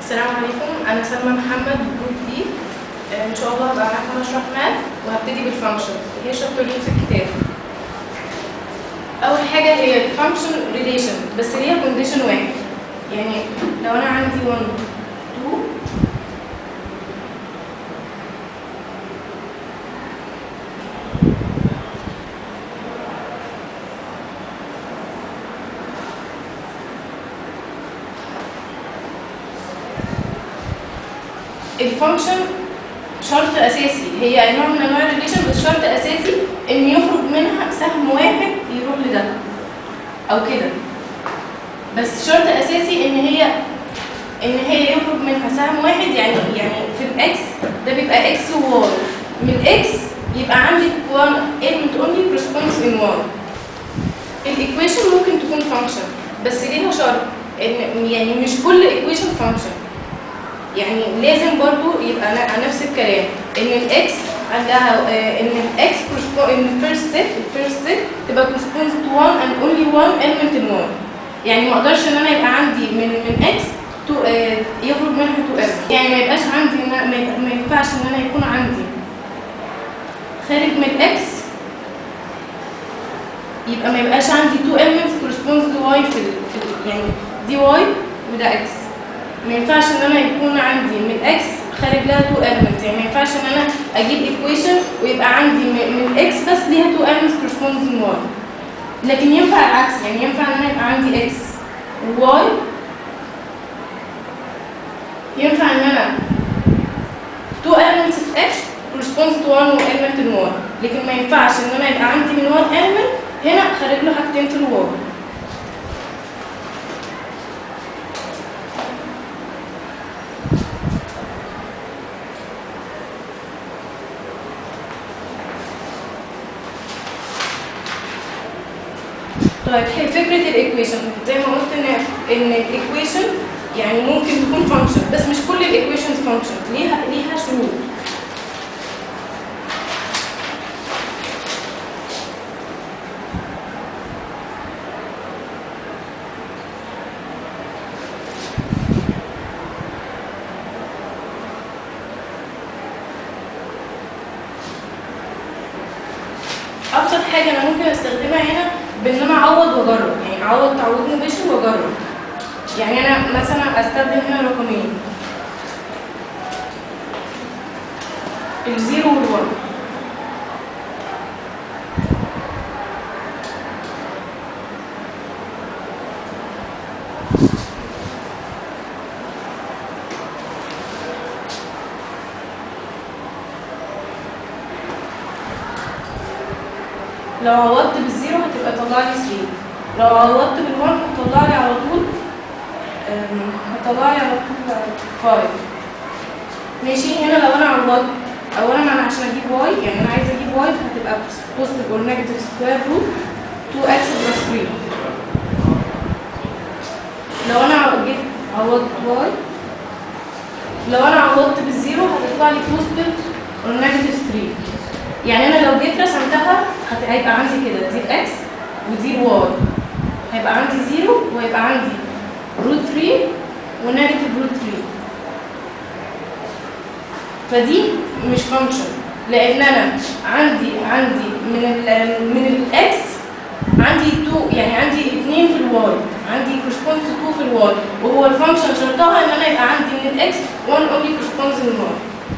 السلام عليكم انا سلمى محمد جروب دي ان شاء الله هبقى معاكم اشرح ماث وهبتدي بالفانكشن هي شابترين في الكتاب اول حاجه هي الفانكشن ريليشن بس ليها كونديشن واحد يعني لو انا عندي 1 2 الفانكشن شرط اساسي هي اي نوع من انواع الريليشن بس شرط اساسي ان يخرج منها سهم واحد يروح لده او كده بس شرط اساسي ان هي ان هي يخرج منها سهم واحد يعني يعني في الاكس ده بيبقى اكس وواي من اكس يبقى عندي one element only corresponds in y الايكويشن ممكن تكون فانكشن بس ليها شرط ان يعني مش كل ايكويشن فانكشن يعني لازم برضو يبقى ن- نفس الكلام ان الاكس عندها آه، ان الاكس ان الفيرست ستيب الفيرست ستيب تبقى corresponds to one and only one element in one يعني ما اقدرش ان انا يبقى عندي من من اكس تو آه، يخرج منها تو اس يعني ما يبقاش عندي إن أنا- ما يبقى- ما ينفعش ان انا يكون عندي خارج من اكس يبقى ما يبقاش عندي تو elements corresponds to y في ال في ال يعني دي y وده x ما ينفعش ان انا يكون عندي من x خارج لها تو elements يعني ما ينفعش ان انا اجيب equation ويبقى عندي من من x بس ليها تو elements corresponds to y لكن ينفع العكس يعني ينفع ان انا يبقى عندي x و y ينفع ان انا two elements في x corresponds to one element in y لكن ما ينفعش ان انا يبقى عندي من one element هنا خارج له حاجتين في الواي طيب هي فكرة الايكويشن زي ما قلت ان ان الايكويشن يعني ممكن تكون فانكشن بس مش كل الايكويشنز فانكشن ليها ليها شروط ابسط حاجه انا ممكن استخدمها هنا بان انا اعوض واجرب يعني اعوض تعويض مباشر واجرب يعني انا مثلا استخدم هنا رقمين الزيرو والوان لو عوضت بالزيرو هتبقى طلع لي 3 لو عوضت بالوان هتطلع لي على طول أم، هتطلع لي على طول 5 ماشي هنا لو انا عوضت اولا انا عشان اجيب واي يعني انا عايزه اجيب واي فهتبقى بوزيتيف اور نيجاتيف سكوير روت 2 اكس بلس 3 لو انا جيت عوضت واي لو انا عوضت بالزيرو هتطلع لي بوزيتيف اور نيجاتيف 3 يعني انا لو جيت رسمتها هت- هيبقى عندي كده دي اكس ودي واي هيبقى عندي زيرو وهيبقى عندي روت 3 ونيجاتيف روت 3 فدي مش فانكشن لان انا عندي عندي من ال من الاكس عندي 2 يعني عندي 2 في الواي عندي كورسبوند 2 في الواي وهو الفانكشن شرطها ان انا يبقى عندي من الاكس 1 اونلي كورسبوندز للواي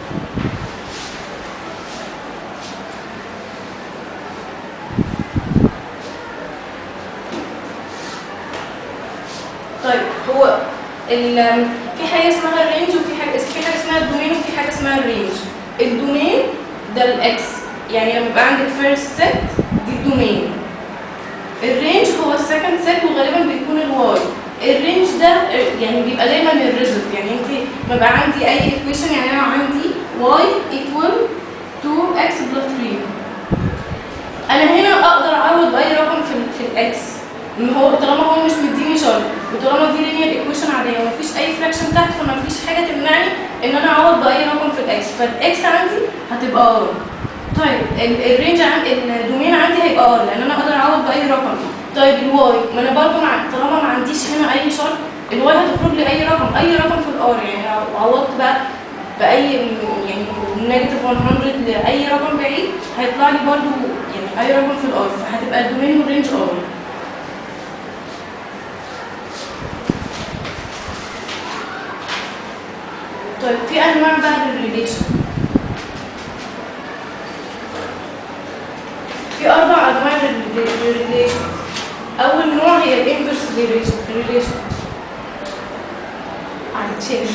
طيب هو ال في حاجه اسمها الرينج وفي حاجه في حاجه اسمها الدومين وفي حاجه اسمها الرينج الدومين ده الاكس يعني لما يبقى عندك فيرست سيت دي الدومين الرينج هو السكند سيت وغالبا بيكون الواي الرينج ده يعني بيبقى دايما الريزلت يعني انت ما بقى عندي اي ايكويشن يعني انا عندي y equal 2x plus 3 انا هنا اقدر اعوض باي رقم في ال- في الاكس ان هو طالما هو مش مديني شرط وطالما دي لينير ايكويشن عاديه ومفيش اي فراكشن تحت فمفيش حاجه تمنعني ان انا اعوض باي رقم في الاكس فالاكس عندي هتبقى ار طيب ال- الرينج عن الدومين عندي هيبقى ار لان انا اقدر اعوض باي رقم طيب الواي ما انا برضو مع طالما ما عنديش هنا اي شرط الواي هتخرج لي اي رقم اي رقم في الار يعني لو عوضت بقى باي يعني نيجاتيف 100 لاي رقم بعيد هيطلع لي برضو يعني اي رقم في الار فهتبقى الدومين والرينج ار طيب في انواع بقى للريليشن في اربع انواع للريليشن اول نوع هي الانفرس ريليشن عشان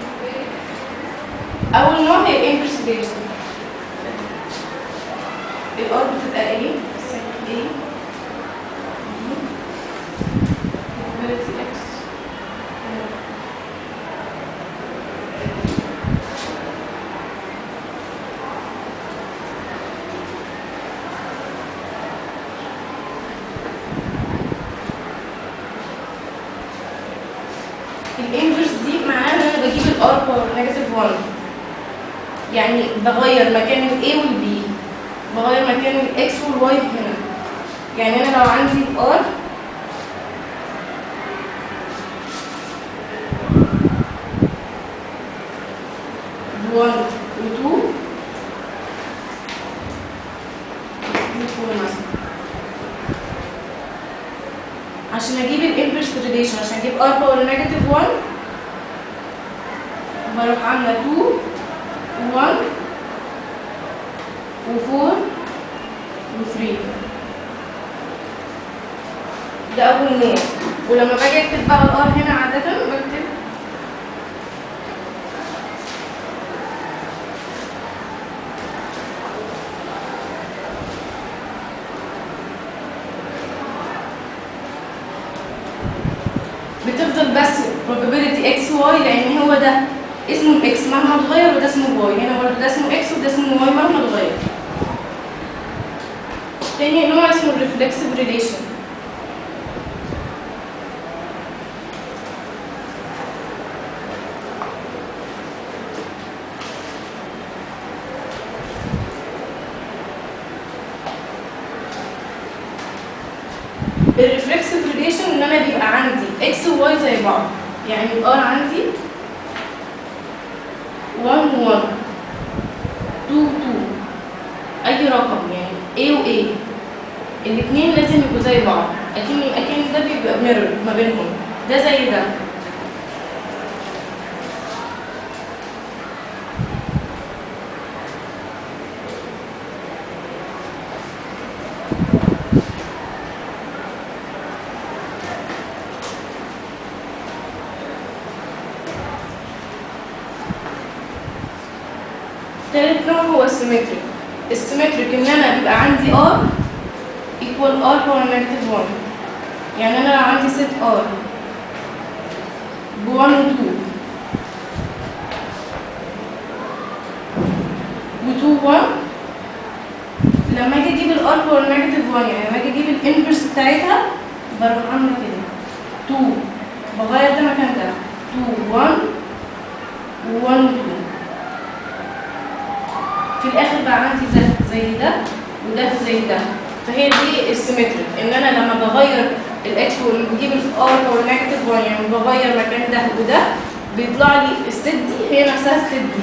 اول نوع هي الانفرس ريليشن الار بتبقى ايه سالب ايه probability x الانفرس دي معناها ان انا بجيب الار باور نيجاتيف 1 يعني بغير مكان الاي والبي بغير مكان الاكس والواي هنا يعني انا لو عندي الار one و 2 مثلا عشان اجيب الانفرس ريليشن عشان اجيب ار باور نيجاتيف 1 بروح عامله 2 1 و4 و3 ده اول نوع ولما باجي اكتب بقى الار هنا عاده بكتب بتفضل بس probability x y لان هو ده اسمه x مهما اتغير وده اسمه y هنا برضه ده اسمه x وده اسمه y مهما اتغير تاني نوع اسمه reflexive relation الريفلكسيف ريليشن ان انا بيبقى عندي اكس وواي زي بعض يعني الار عندي 1 1 2 2 اي رقم يعني A و A الاثنين لازم يبقوا زي بعض اكن اكن ده بيبقى ميرور ما بينهم ده زي ده تالت نوع هو السيمتريك السيمتريك ان انا بيبقى عندي ار equal r power negative 1 يعني انا لو عندي ست r ب 1 و 2 و 2 1 لما اجي اجيب ال r power negative 1 يعني لما اجي اجيب الانفرس بتاعتها بروح عامله كده 2 بغير ده مكان ده 2 1 و 1 2 في الاخر بقى عندي ده زي ده وده زي ده فهي دي السيمتريك ان انا لما بغير الاكس وبجيب الار او النيجاتيف 1 يعني بغير مكان ده وده بيطلع لي الست دي هي نفسها الست دي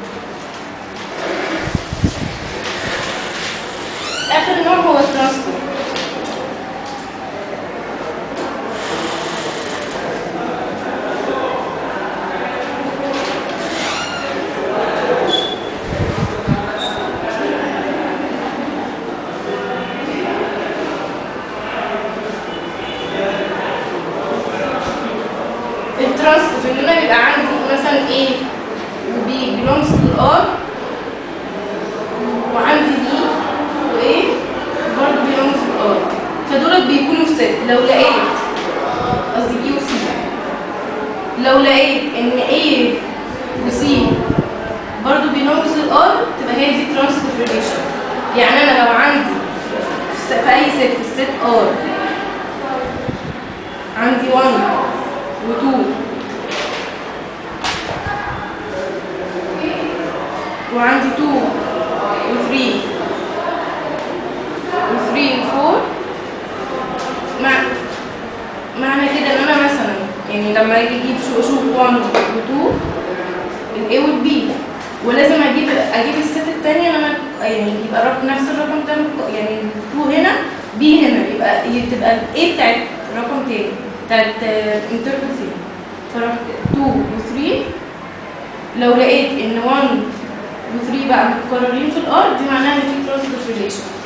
اخر نوع هو الترانسبورت الترانسبوز ان انا بيبقى عندي مثلا A و B belongs to R وعندي B و A برضه belongs to R فدول بيكونوا في ست لو لقيت قصدي B و C لو لقيت ان A و C برضه belongs to R تبقى هي دي ترانسبوز ريليشن يعني انا لو عندي في س- في اي ست في الست R عندي 1 و2 وعندي 2 و3 و3 و4 مع معنى كده ان انا مثلا يعني يعني لما اجي اجيب شو اشوف 1 و2 الاي والبي ولازم اجيب اجيب الست الثانيه لما يعني يبقى الرقم نفس الرقم ده يعني 2 هنا بي هنا يبقى تبقى الاي بتاعت رقم تاني بتاعت انترفل تاني فرحت 2 و 3 لو لقيت ان 1 و 3 بقى متكررين في الار دي معناها ان في ترانسفير ريليشن